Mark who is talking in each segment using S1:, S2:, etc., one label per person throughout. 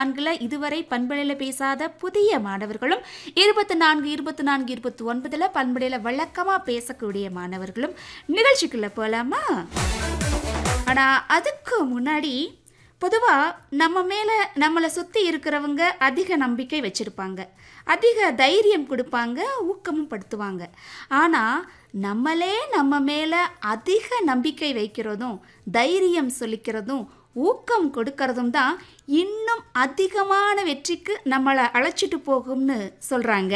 S1: நான்குல இதுவரை பண்பலையில் பேசாத புதிய மாணவர்களும் இருபத்தி நான்கு இருபத்தி நான்கு இருபத்தி ஒன்பதுல பண்பலையில் வழக்கமாக பேசக்கூடிய மாணவர்களும் நிகழ்ச்சிக்குள்ள போகலாமா ஆனால் அதுக்கு முன்னாடி பொதுவாக நம்ம மேலே நம்மளை சுற்றி இருக்கிறவங்க அதிக நம்பிக்கை வச்சுருப்பாங்க அதிக தைரியம் கொடுப்பாங்க ஊக்கமும் படுத்துவாங்க ஆனால் நம்மளே நம்ம மேலே அதிக நம்பிக்கை வைக்கிறதும் தைரியம் சொல்லிக்கிறதும் ஊக்கம் கொடுக்கறதும் தான் இன்னும் அதிகமான வெற்றிக்கு நம்மளை அழைச்சிட்டு போகும்னு சொல்கிறாங்க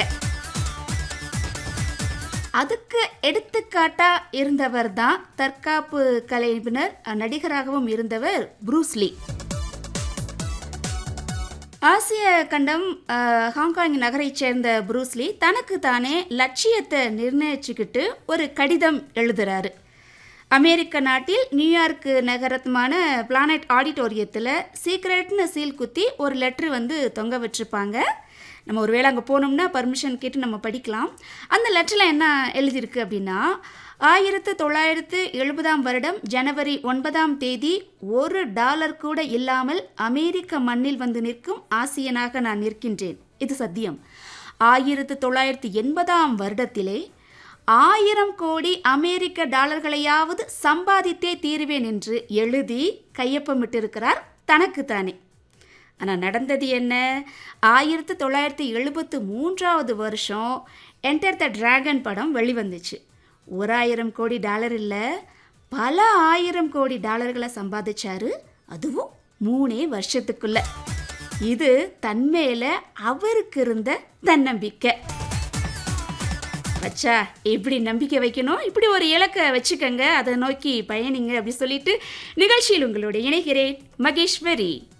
S1: அதுக்கு எடுத்துக்காட்டா இருந்தவர் தான் தற்காப்பு கலைஞர் நடிகராகவும் இருந்தவர் ப்ரூஸ்லி ஆசிய கண்டம் அஹ், ஹாங்காங் நகரைச் சேர்ந்த ப்ரூஸ்லி தனக்கு தானே லட்சியத்தை நிர்ணயிச்சுக்கிட்டு ஒரு கடிதம் எழுதுறாரு அமெரிக்க நாட்டில் நியூயார்க் நகரத்துமான பிளானட் ஆடிட்டோரியத்தில் சீக்ரெட்னு சீல் குத்தி ஒரு லெட்ரு வந்து தொங்க வச்சுருப்பாங்க நம்ம ஒருவேளை அங்கே போனோம்னா பர்மிஷன் கேட்டு நம்ம படிக்கலாம் அந்த லெட்டரில் என்ன எழுதியிருக்கு அப்படின்னா ஆயிரத்து தொள்ளாயிரத்து எழுபதாம் வருடம் ஜனவரி ஒன்பதாம் தேதி ஒரு டாலர் கூட இல்லாமல் அமெரிக்க மண்ணில் வந்து நிற்கும் ஆசியனாக நான் நிற்கின்றேன் இது சத்தியம் ஆயிரத்து தொள்ளாயிரத்து எண்பதாம் வருடத்திலே ஆயிரம் கோடி அமெரிக்க டாலர்களையாவது சம்பாதித்தே தீருவேன் என்று எழுதி கையொப்பமிட்டிருக்கிறார் தனக்குத்தானே ஆனால் நடந்தது என்ன ஆயிரத்து தொள்ளாயிரத்தி எழுபத்து மூன்றாவது வருஷம் என்டர் த டிராகன் படம் வெளிவந்துச்சு ஒரு ஆயிரம் கோடி டாலர் இல்லை பல ஆயிரம் கோடி டாலர்களை சம்பாதிச்சாரு அதுவும் மூணே வருஷத்துக்குள்ள இது தன்மேல அவருக்கு இருந்த தன்னம்பிக்கை வச்சா எப்படி நம்பிக்கை வைக்கணும் இப்படி ஒரு இலக்கை வச்சுக்கங்க அதை நோக்கி பயணிங்க அப்படி சொல்லிட்டு நிகழ்ச்சியில் உங்களோட இணைகிறேன் மகேஸ்வரி